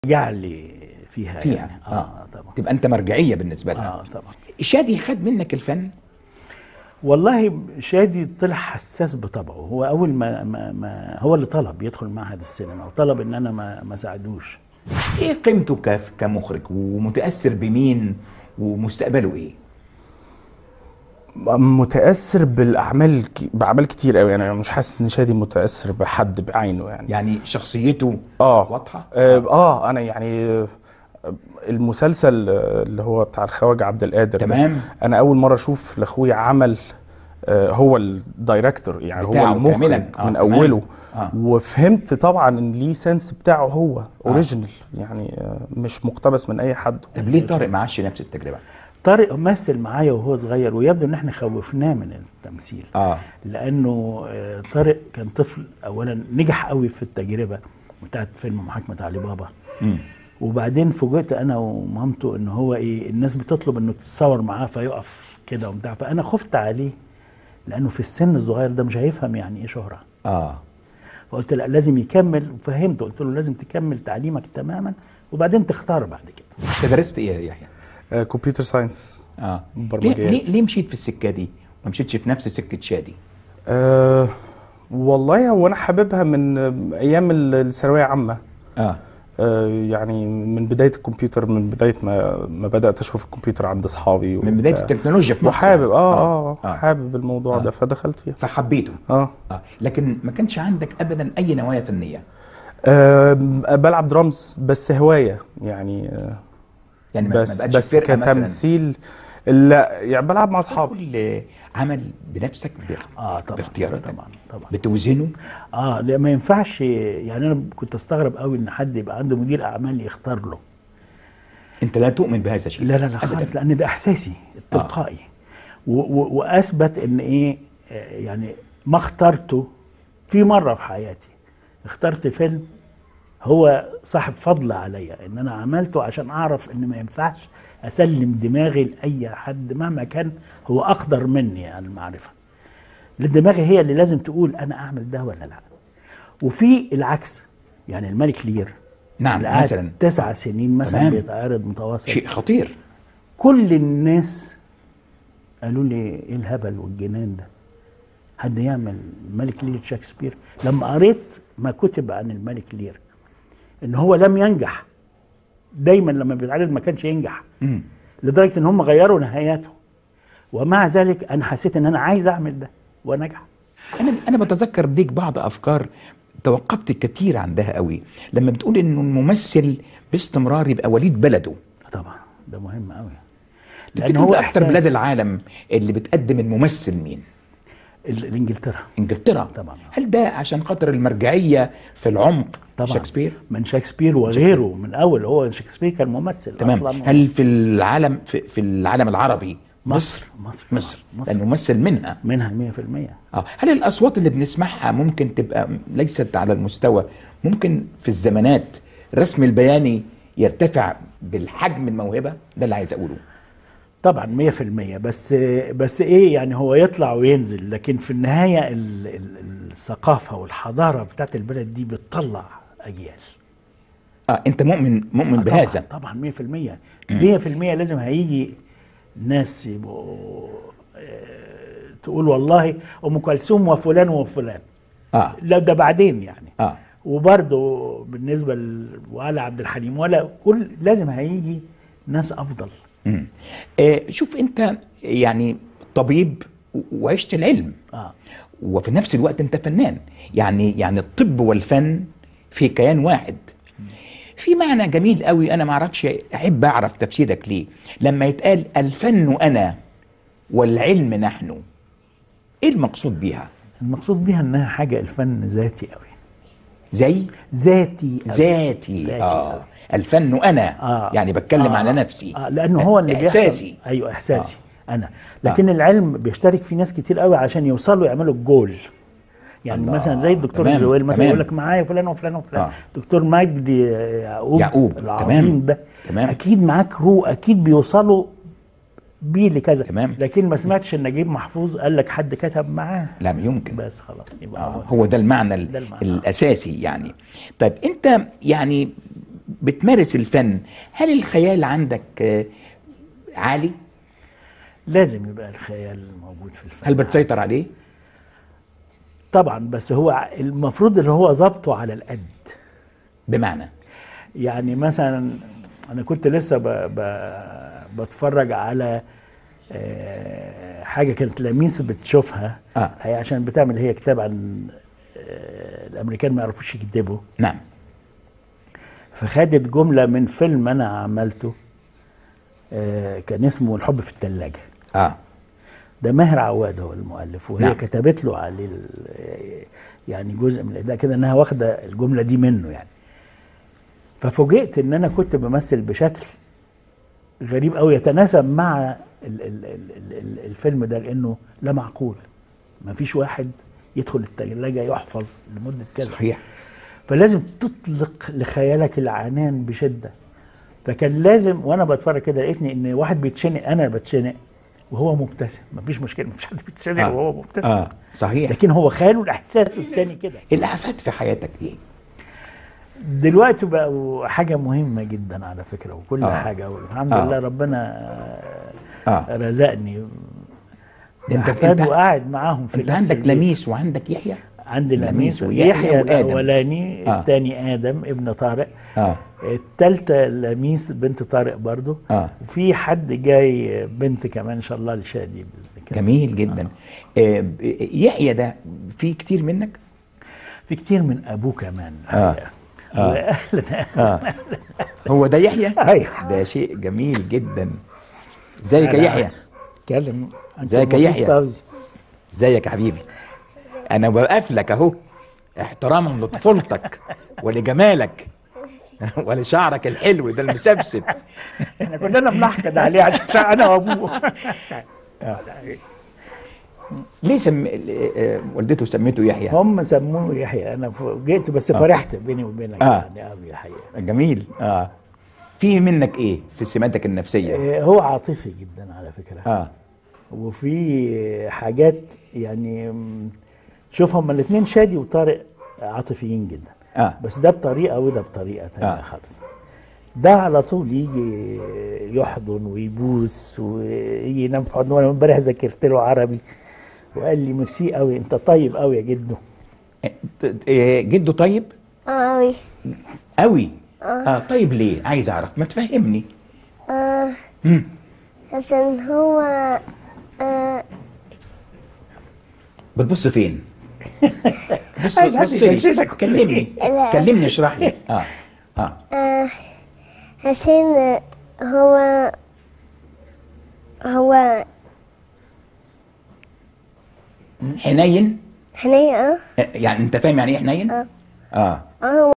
جعلي فيها فيها يعني. اه, اه طبعا تبقى انت مرجعيه بالنسبه لها اه طبعا شادي خد منك الفن والله شادي طلع حساس بطبعه هو اول ما, ما, ما هو اللي طلب يدخل معهد السينما وطلب ان انا ما ما ساعدوش ايه قيمته كف- كمخرج ومتاثر بمين ومستقبله ايه متاثر بالاعمال ك- باعمال كتير قوي يعني أنا مش حاسس ان شادي متاثر بحد بعينه يعني يعني شخصيته اه واضحه اه, آه انا يعني آه، المسلسل آه، اللي هو بتاع الخواجه عبد القادر ده، تمام انا اول مره اشوف لاخويا عمل آه، هو الدايركتور يعني بتاعه هو المخرج كاملاً. آه، من تمام. اوله آه. وفهمت طبعا ان ليه سنس بتاعه هو اوريجينال يعني آه، مش مقتبس من اي حد طب ليه طارق ما عاش نفس التجربه طارق مثل معايا وهو صغير ويبدو ان احنا خوفناه من التمثيل اه لانه آه، طارق كان طفل اولا نجح قوي في التجربه بتاعت فيلم محاكمه علي بابا مم. وبعدين فوجئت انا ومامته ان هو ايه الناس بتطلب انه تتصور معاه فيقف كده وبتاع فانا خفت عليه لانه في السن الصغير ده مش هيفهم يعني ايه شهره اه فقلت لا لازم يكمل وفهمته قلت له لازم تكمل تعليمك تماما وبعدين تختار بعد كده انت درست ايه يا يحيى آه، كمبيوتر ساينس اه ليه, برمجيات. ليه ليه مشيت في السكه دي ما مشيتش في نفس سكه شادي أه والله هو انا حاببها من آه، ايام ال- الثانويه عامه اه أه يعني من بدايه الكمبيوتر من بدايه ما ما بدات اشوف الكمبيوتر عند اصحابي من بدايه وبتاع. التكنولوجيا في مصر وحابب يعني. اه اه, آه. آه. حابب الموضوع آه. ده فدخلت فيها فحبيته اه اه لكن ما كانش عندك ابدا اي نوايا فنيه آه، بلعب درامز بس هوايه يعني آه، يعني ما بس ما بقتش بس فرقه مثلا كتمثيل لا يعني بلعب مع اصحابي كل عمل بنفسك باخ- اه طبعا باختياراتك طبعا طبعا بتوزنه اه لا ما ينفعش يعني انا كنت استغرب قوي ان حد يبقى عنده مدير اعمال يختار له انت لا تؤمن بهذا الشيء لا لا لا أبداً. خالص لان ده احساسي التلقائي و- و- واثبت ان ايه آه، يعني ما اخترته في مره في حياتي اخترت فيلم هو صاحب فضل عليا ان انا عملته عشان اعرف ان ما ينفعش اسلم دماغي لاي حد مهما كان هو اقدر مني عن المعرفه الدماغ هي اللي لازم تقول انا اعمل ده ولا لا وفي العكس يعني الملك لير نعم اللي قعد مثلا تسع سنين مثلا تمام. بيتعرض متواصل شيء خطير كل الناس قالوا لي ايه الهبل والجنان ده حد يعمل ملك لير شكسبير لما قريت ما كتب عن الملك لير ان هو لم ينجح دايما لما بيتعرض ما كانش ينجح مم. لدرجه ان هم غيروا نهاياته ومع ذلك انا حسيت ان انا عايز اعمل ده ونجح انا انا بتذكر ليك بعض افكار توقفت كتير عندها قوي لما بتقول انه الممثل باستمرار يبقى وليد بلده طبعا ده مهم قوي تفتكر هو اكتر بلاد العالم اللي بتقدم الممثل مين ال- الانجلترا انجلترا طبعا. هل ده عشان خاطر المرجعيه في العمق طبعا شكسبير من شكسبير وغيره من اول هو شكسبير كان ممثل تمام اصلا هل في العالم في, في العالم العربي مصر مصر طبعاً. مصر مصر. لانه ممثل منها منها 100% اه هل الاصوات اللي بنسمعها ممكن تبقى ليست على المستوى ممكن في الزمانات رسم البياني يرتفع بالحجم الموهبه ده اللي عايز اقوله طبعا 100% بس بس ايه يعني هو يطلع وينزل لكن في النهايه ال- ال- الثقافه والحضاره بتاعت البلد دي بتطلع اجيال اه انت مؤمن مؤمن آه بهذا طبعا طبعا 100% 100% لازم هيجي ناس يبقوا آه، تقول والله ام كلثوم وفلان وفلان اه لا ده بعدين يعني اه وبرضه بالنسبه ل- ولا عبد الحليم ولا كل لازم هيجي ناس افضل مم. آه شوف انت يعني طبيب و- وعشت العلم اه وفي نفس الوقت انت فنان يعني يعني الطب والفن في كيان واحد في معنى جميل قوي انا ما اعرفش احب اعرف تفسيرك ليه لما يتقال الفن انا والعلم نحن ايه المقصود بيها المقصود بيها انها حاجه الفن ذاتي قوي زي ذاتي أوي. ذاتي ذاتي اه أوي. الفن انا آه. يعني بتكلم آه. على نفسي آه لانه هو اللي بيحصل- احساسي ايوه احساسي آه. انا لكن آه. العلم بيشترك فيه ناس كتير قوي عشان يوصلوا يعملوا الجول يعني الله. مثلا زي الدكتور تمام، زويل مثلا تمام. يقول لك معايا فلان وفلان وفلان آه. آه. دكتور مجدي يعقوب, يعقوب، العظيم تمام، ده تمام. اكيد معاه كرو اكيد بيوصلوا بيه لكذا تمام. لكن ما سمعتش ان نجيب محفوظ قال لك حد كتب معاه لا يمكن بس خلاص يبقى آه هو هو ده المعنى, ال- ده المعنى. الاساسي يعني طيب انت يعني بتمارس الفن هل الخيال عندك آه، عالي لازم يبقى الخيال موجود في الفن هل بتسيطر عليه طبعا بس هو المفروض اللي هو ظبطه على القد بمعنى يعني مثلا انا كنت لسه ب... ب... بتفرج على آه، حاجه كانت لميس بتشوفها آه. هي عشان بتعمل هي كتاب عن آه، الامريكان ما يعرفوش يكتبوا نعم فخدت جمله من فيلم انا عملته آه، كان اسمه الحب في الثلاجه اه ده ماهر عواد هو المؤلف وهي نعم. نعم. كتبت له عليه ال- يعني جزء من الاداء كده انها واخده الجمله دي منه يعني ففوجئت ان انا كنت بمثل بشكل غريب قوي يتناسب مع ال ال ال ال ال الفيلم ده لانه لا معقول ما فيش واحد يدخل الثلاجه يحفظ لمده كذا صحيح فلازم تطلق لخيالك العنان بشده فكان لازم وانا بتفرج كده لقيتني ان واحد بيتشنق انا بتشنق وهو مبتسم مفيش مشكله مفيش حد بيتشنق آه. وهو مبتسم اه صحيح لكن هو خياله الاحساس التاني كده الافات في حياتك ايه دلوقتي بقوا حاجه مهمه جدا على فكره وكل آه. آه. حاجه والحمد آه. آه. لله ربنا اه رزقني ده انت أحفاد انت, وقاعد معاهم في انت نفس عندك البيت. لميس وعندك يحيى عندي لميس لميس ويحيى ويحيى وآدم. الاولاني آه. آه. الثاني ادم ابن طارق اه التالتة لميس بنت طارق برضو آه. وفي حد جاي بنت كمان ان شاء الله لشادي بإذن الله. جميل جدا آه. ب- يحيى ده في كتير منك في كتير من ابوه كمان آه. الحقيقة. آه. واهلنا اه هو ده يحيى ايوه ده شيء جميل جدا ازيك يا أنا يحيى اتكلم ازيك يا يحيى؟ فوزي ازيك يا حبيبي انا بوقف لك اهو احتراما لطفولتك ولجمالك ولشعرك الحلو ده المسبسب احنا كلنا بنحقد عليه عشان انا وابوه ليه سم... آه، والدته سميته يحيى هم سموه يحيى انا فوجئت بس فرحت بيني وبينك آه. يعني قوي الحقيقه جميل اه في منك ايه في سماتك النفسيه آه، هو عاطفي جدا على فكره اه وفي حاجات يعني م، شوف هما الاثنين شادي وطارق عاطفيين جدا اه بس ده بطريقه وده بطريقه تانية آه. آه. خالص ده على طول يجي يحضن ويبوس ويجي ينام في حضنه وانا امبارح ذاكرت له عربي وقال لي ميرسي قوي انت طيب قوي يا جدو آه، جده طيب أوي قوي اه طيب ليه عايز اعرف ما تفهمني آه مم. عشان هو آه بتبص فين بص عايز حد بص لي يغششك. كلمني لا. كلمني اشرح لي اه اه آه عشان هو هو حنين حنية آه، يعني انت فاهم يعني ايه حنين آه. اه اه